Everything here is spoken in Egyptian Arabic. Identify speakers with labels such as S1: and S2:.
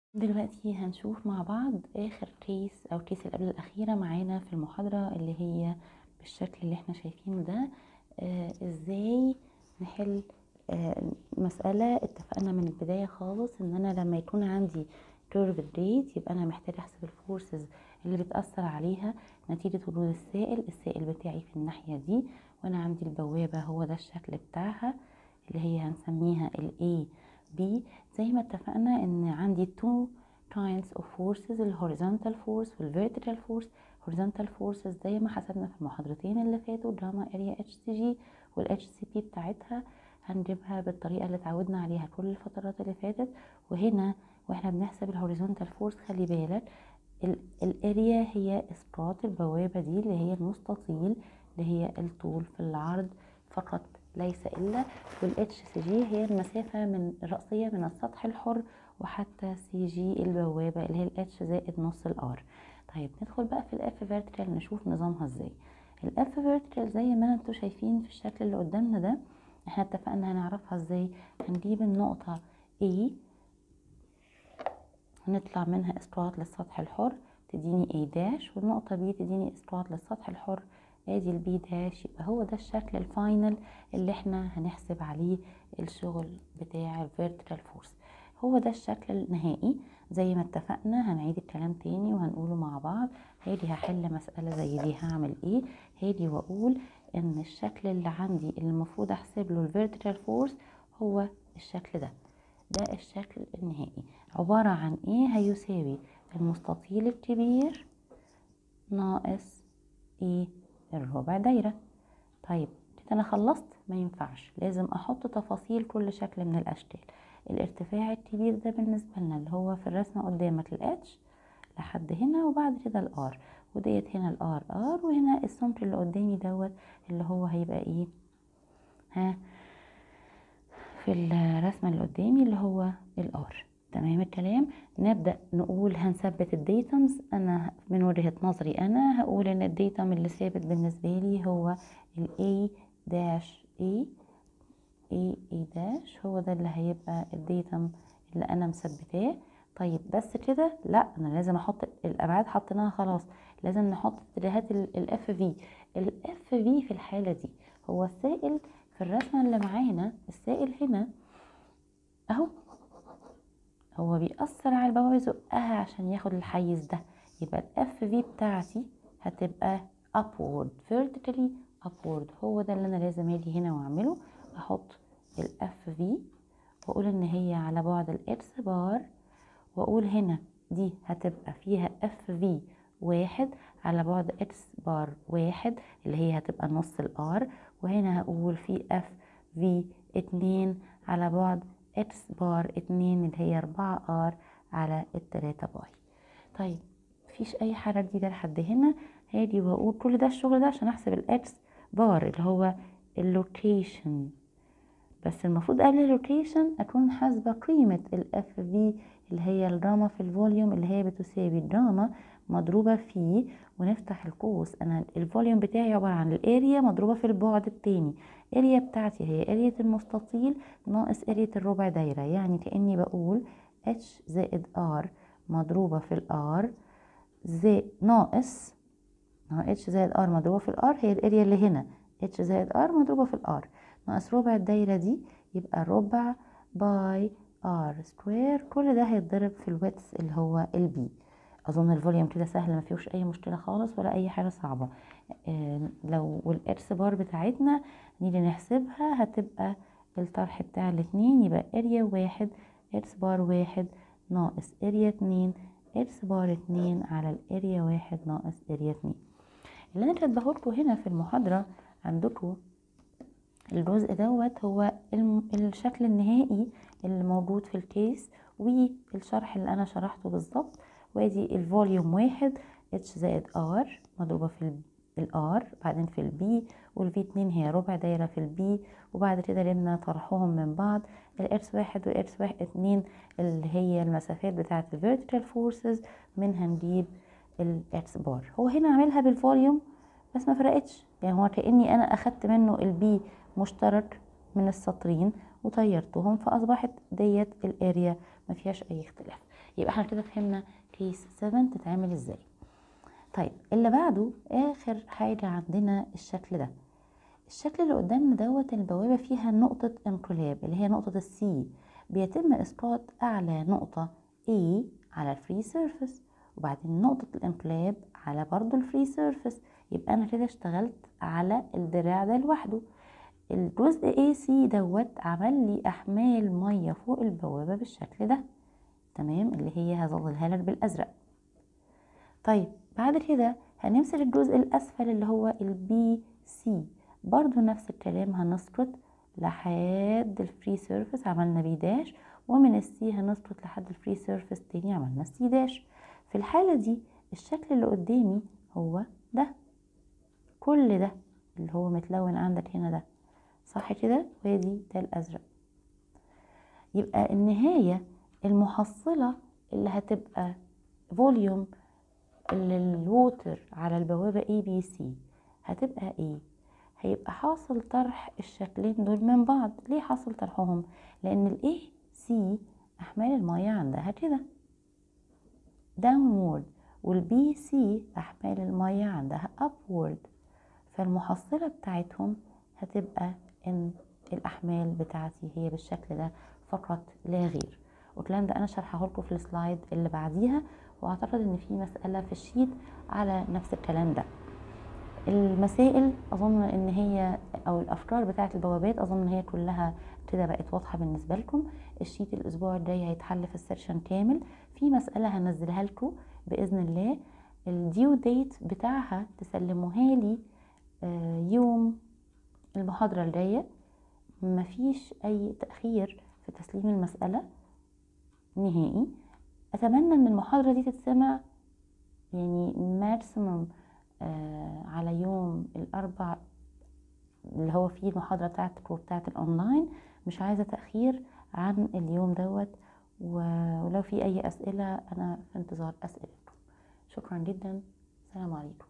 S1: دلوقتي هنشوف مع بعض آخر كيس أو الكيس اللي قبل الأخيرة معانا في المحاضرة اللي هي بالشكل اللي احنا شايفينه ده آه ازاي نحل آه مسألة اتفقنا من البداية خالص ان انا لما يكون عندي كيرف ريت يبقى انا محتاجة احسب الفورسز اللي بتأثر عليها نتيجة وجود السائل السائل بتاعي في الناحية دي وانا عندي البوابة هو ده الشكل بتاعها اللي هي هنسميها ال A B زي ما اتفقنا ان عندي two kinds of forces ال horizontal force وال vertical force horizontal forces زي ما حسبنا في المحاضرتين اللي فاتوا جاما اريا اتش سي جي والاتش سي بي بتاعتها هنجيبها بالطريقه اللي اتعودنا عليها كل الفترات اللي فاتت وهنا واحنا بنحسب الهوريزونتال فورس خلي بالك الاريا هي اسقاط البوابه دي اللي هي المستطيل اللي هي الطول في العرض فقط ليس الا والاتش سي جي هي المسافه من الرأسيه من السطح الحر وحتى سي جي البوابه اللي هي الاتش زائد نص الار طيب ندخل بقى في الاف فيرتيكال نشوف نظامها ازاي الاف فيرتيكال زي ما انتوا شايفين في الشكل اللي قدامنا ده احنا اتفقنا هنعرفها ازاي هنجيب النقطة A هنطلع منها اسقاط للسطح الحر تديني A داش والنقطة B تديني اسقاط للسطح الحر ادي البي داش يبقى هو ده الشكل الفاينل اللي احنا هنحسب عليه الشغل بتاع الفيرتيكال فورس هو ده الشكل النهائي زي ما اتفقنا هنعيد الكلام تاني وهنقوله مع بعض هادي هحل مسألة زي دي هعمل ايه هادي واقول ان الشكل اللي عندي اللي المفروض احسب له الفيرتيكال فورس هو الشكل ده ده الشكل النهائي عبارة عن ايه هيساوي المستطيل الكبير ناقص ايه الربع دايرة طيب كده انا خلصت ما ينفعش لازم احط تفاصيل كل شكل من الاشكال الارتفاع الكبير ده بالنسبة لنا اللي هو في الرسمة قدامك الاتش لحد هنا وبعد كده الار وديت هنا الار ار وهنا السمك اللي قدامي دوت اللي هو هيبقى ايه ها في الرسمة اللي قدامي اللي هو الار تمام الكلام نبدأ نقول هنثبت الديتمز انا من وجهة نظري انا هقول ان الديتم اللي ثابت بالنسبة لي هو ال A داش A A A داش هو ده اللي هيبقى الديتم اللي انا مثبتاه طيب بس كده لا انا لازم احط الابعاد حطيناها خلاص لازم نحط اتجاهات الاف في الاف في في الحاله دي هو السائل في الرسمه اللي معانا السائل هنا اهو هو بيأثر على البوابه يزقها عشان ياخد الحيز ده يبقى الاف في بتاعتي هتبقى upward vertically upward هو ده اللي انا لازم اجي هنا واعمله احط الاف في واقول ان هي على بعد الاكس بار واقول هنا دي هتبقى فيها اف في واحد على بعد اكس بار واحد اللي هي هتبقى نص الار وهنا هقول في اف في اتنين على بعد اكس بار اتنين اللي هي اربعة ار على التلاتة باي طيب مفيش اي حاجة جديدة لحد هنا هاجي واقول كل ده الشغل ده عشان احسب الاكس بار اللي هو اللوكيشن بس المفروض قبل اللوكيشن اكون حاسبة قيمة الاف في اللي هي الجاما في الفوليوم اللي هي بتساوي الجاما مضروبة في ونفتح القوس انا الفوليوم بتاعي عبارة عن الاريا مضروبة في البعد التاني اريا بتاعتي هي اريا المستطيل ناقص اريا الربع دايرة يعني كأني بقول اتش زائد ار مضروبة في الار زائد ناقص اتش زائد ار مضروبة في الار هي الاريا اللي هنا اتش زائد ار مضروبة في الار ناقص ربع الدايرة دي يبقى ربع باي ار سكوير كل ده هيتضرب في الويتس اللي هو البي اظن الفوليوم كده سهل ما فيهوش اي مشكله خالص ولا اي حاجه صعبه آه لو والارس بار بتاعتنا نيجي نحسبها هتبقى الطرح بتاع الاتنين يبقى اريا واحد ارس بار واحد ناقص اريا اتنين ارس بار اتنين على الاريا واحد ناقص اريا اتنين اللي انا كاتبهولكوا هنا في المحاضره عندكم الجزء دوت هو الشكل النهائي اللي موجود في الكيس والشرح اللي انا شرحته بالظبط وادي الفوليوم واحد اتش زائد ار مضروبة في الار بعدين في البي والفي اتنين هي ربع دايرة في البي وبعد كده لمنا طرحهم من بعض الارس واحد والارس واحد اتنين اللي هي المسافات بتاعة الفيرتيكال فورسز منها نجيب الارس بار هو هنا عاملها بالفوليوم بس ما فرقتش يعني هو كأني انا اخدت منه البي مشترك من السطرين وطيرتهم فاصبحت ديت الاريا ما فيهاش اي اختلاف يبقى احنا كده فهمنا كيس 7 تتعمل ازاي طيب اللي بعده اخر حاجة عندنا الشكل ده الشكل اللي قدامنا دوت البوابة فيها نقطة انقلاب اللي هي نقطة السي بيتم اسقاط اعلى نقطة A على الفري سيرفيس وبعدين نقطة الانقلاب على برضو الفري سيرفيس يبقى انا كده اشتغلت على الدراع ده لوحده الجزء AC دوت عمل لي احمال مية فوق البوابة بالشكل ده تمام اللي هي هظللها لك بالازرق طيب بعد كده هنمسك الجزء الاسفل اللي هو البي سي برضو نفس الكلام هنسقط لحد الفري سيرفيس عملنا بي داش ومن السي هنسقط لحد الفري سيرفيس تاني عملنا سي داش في الحالة دي الشكل اللي قدامي هو ده كل ده اللي هو متلون عندك هنا ده صح كده وادي ده الازرق يبقى النهاية المحصلة اللي هتبقى فوليوم الووتر على البوابة اي بي سي هتبقى ايه هيبقى حاصل طرح الشكلين دول من بعض ليه حاصل طرحهم لان الاي سي احمال المية عندها كده downward والبي سي احمال المية عندها upward فالمحصلة بتاعتهم هتبقى ان الاحمال بتاعتي هي بالشكل ده فقط لا غير والكلام ده انا شرحه لكم في السلايد اللي بعديها واعتقد ان في مسألة في الشيت على نفس الكلام ده المسائل اظن ان هي او الافكار بتاعه البوابات اظن ان هي كلها كده بقت واضحه بالنسبه لكم الشيت الاسبوع الجاي هيتحل في السيرشن كامل في مساله هنزلها لكم باذن الله الديو ديت بتاعها تسلموها لي يوم المحاضره الجايه مفيش اي تاخير في تسليم المساله نهائي اتمنى ان المحاضره دي تتسمع يعني ماكسيموم آه على يوم الاربع اللي هو فيه المحاضره بتاعتكم بتاعت الاونلاين مش عايزه تاخير عن اليوم دوت ولو في اي اسئله انا في انتظار اسئلتكم شكرا جدا السلام عليكم